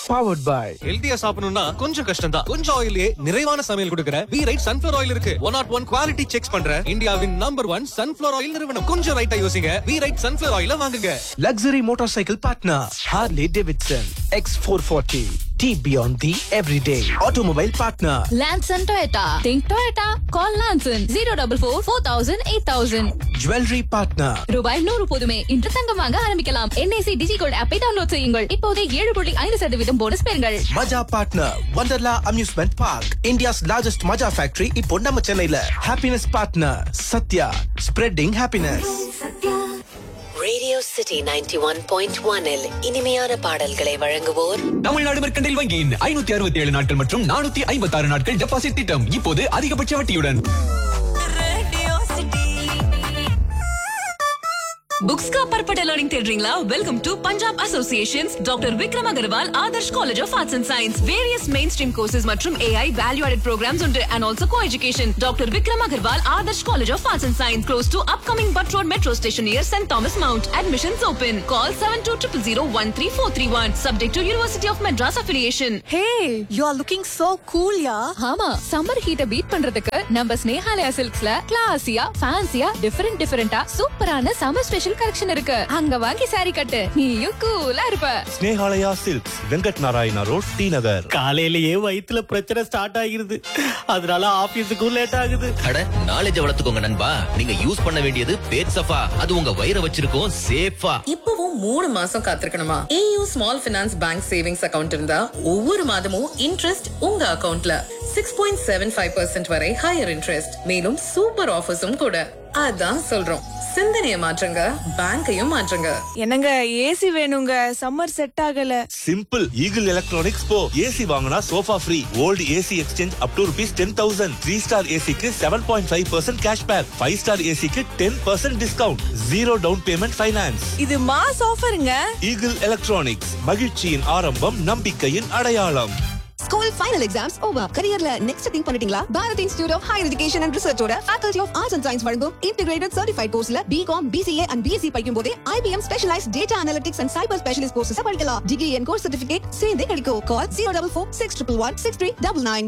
powered by ஹெல்தியா சாப்பிடணும்னா கொஞ்சம் கஷ்டம் தான் கொஞ்சம் ஆயிலே நிறைவான சமையல் கொடுக்கிற பி ரைட் சன்ஃபிளவர் ஆயில் இருக்கு one nought one quality check பண்ற இந்தியாவின் நம்பர் ஒன் சன்ஃபிளவர் ஆயில் நிறுவனம் கொஞ்சம் ரைட்டா யோசிங்க பி ரைட் சன்ஃபிளவர் ஆயில வாங்குங்க luxury motorcycle partner Harley Davidson X440. T beyond the everyday automobile partner. Lanson Toyota. Think Toyota. Call Lanson 044 4000 8000. Jewelry partner. ரூபாய் நூறு போதுமே இன்று தங்கம் வாங்க ஆரம்பிக்கலாம் என்ஐசி டிஜி கோல்ட் ஆப்பை டவுன்லோட் செய்யுங்கள் இப்போதே ஏழு புள்ளி ஐந்து சதவீதம் போனஸ் பெறுங்கள் Maja partner. Wonderla Amusement Park. India's largest Maja factory. இப்போ நம்ம சென்னையில. Happiness partner. Satya. Spreading happiness. Radio city 91.1 இல் இனிமையான பாடல்களை வழங்குவோர் தமிழ்நாடு மெர்கண்டைல் வங்கியின் ஐநூத்தி அறுபத்தி ஏழு நாட்கள் மற்றும் நானூத்தி ஐம்பத்தி ஆறு நாட்கள் டெபாசிட் திட்டம் இப்போது அதிகபட்ச வட்டியுடன் बुक्स का परपटा लर्निंग தேடுறீங்களா welcome to Punjab associations doctor Vikram Agarwal Adarsh college of arts and science various mainstream courses மற்றும் ஏஐ வேல்யூ ஆடட் ப்ரோக்ராம்ஸ் உண்டு and also co education doctor Vikram Agarwal Adarsh college of arts and science close to upcoming Butt road metro station near Saint Thomas Mount admissions open call seven two triple zero one three four three one subject to university of Madras affiliation Hey, you are looking so cool, yeah. ஆமா summer ஹீட்ட beat பண்றதுக்கு நம்ம Snehalaya சில்க்ஸ்ல கிளாசியா ஃபேன்சியா different டிஃபரெண்டா சூப்பரான summer special collection இருக்கு அங்க வாங்கி sorry கட்டு நீயும் கூலா இருப்ப Snehalaya silks Venkat Narayana road T Nagar காலையிலேயே வயித்துல பிரச்சனை ஸ்டார்ட் ஆகிருது அதனால ஆபீஸுக்கும் லேட் ஆகுது அட நாலேஜ் வளர்த்துக்கோங்க நண்பா நீங்க யூஸ் பண்ண வேண்டியது பேட் சஃபா அது உங்க வயிறை வச்சிருக்கோம் சேஃபா இப்பவும் மூணு மாசம் காத்திருக்கணுமா AU small finance bank savings account இருந்தா ஒவ்வொரு மாதமும் இன்ட்ரெஸ்ட் உங்க அக்கவுண்ட்ல six point seven five percent வரை ஹையர் இன்ட்ரெஸ்ட் மேலும் சூப்பர் ஆஃபர்ஸும் கூட அதான் சொல்றோம் சிந்தனையை மாற்றுங்க பேங்கையும் மாற்றுங்க என்னங்க ஏசி வேணுங்க சம்மர் செட் ஆகல சிம்பிள் ஈகிள் எலக்ட்ரானிக்ஸ் போ ஏசி வாங்கினா sofa free old AC exchange up to rupees ten thousand three star ஏசிக்கு seven point five percent cashback five star ஏசிக்கு ten percent discount zero down payment finance இது mass ஆஃபருங்க Eagle Electronics மகிழ்ச்சியின் ஆரம்பம் நம்பிக்கையின் அடையாளம் school final exams over கரியர்ல next think பண்ணிட்டீங்களா Bharat institute of higher education and ரிசர்ச்சோட faculty of arts and science வழங்கும் இன்டிகிரேட்டட் சர்டிஃபைட் கோர்ஸ்ல பிகாம் பிசிஏ அண்ட் பிஎஸ்சி படிக்கும் போதே IBM specialise data analytics and cyber specialist courses படிக்கலாம் டிகிரி அண்ட் கோர்ஸ் சர்டிஃபிகேட் சேர்ந்தே கிடைக்கும் call zero double four six triple one six three double nine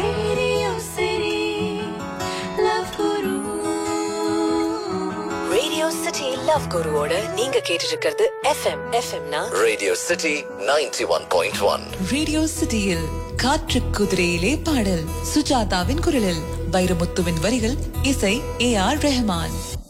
radio city love குருவோட நீங்க கேட்டுட்டு இருக்கிறது எஃப்எம் எஃப்எம்னா radio city ninety one point one radio சிட்டியில் காற்று குதிரையிலே பாடல் சுஜாதாவின் குரலில் வைரமுத்துவின் வரிகள் இசை ஏ ஆர் ரெஹமான்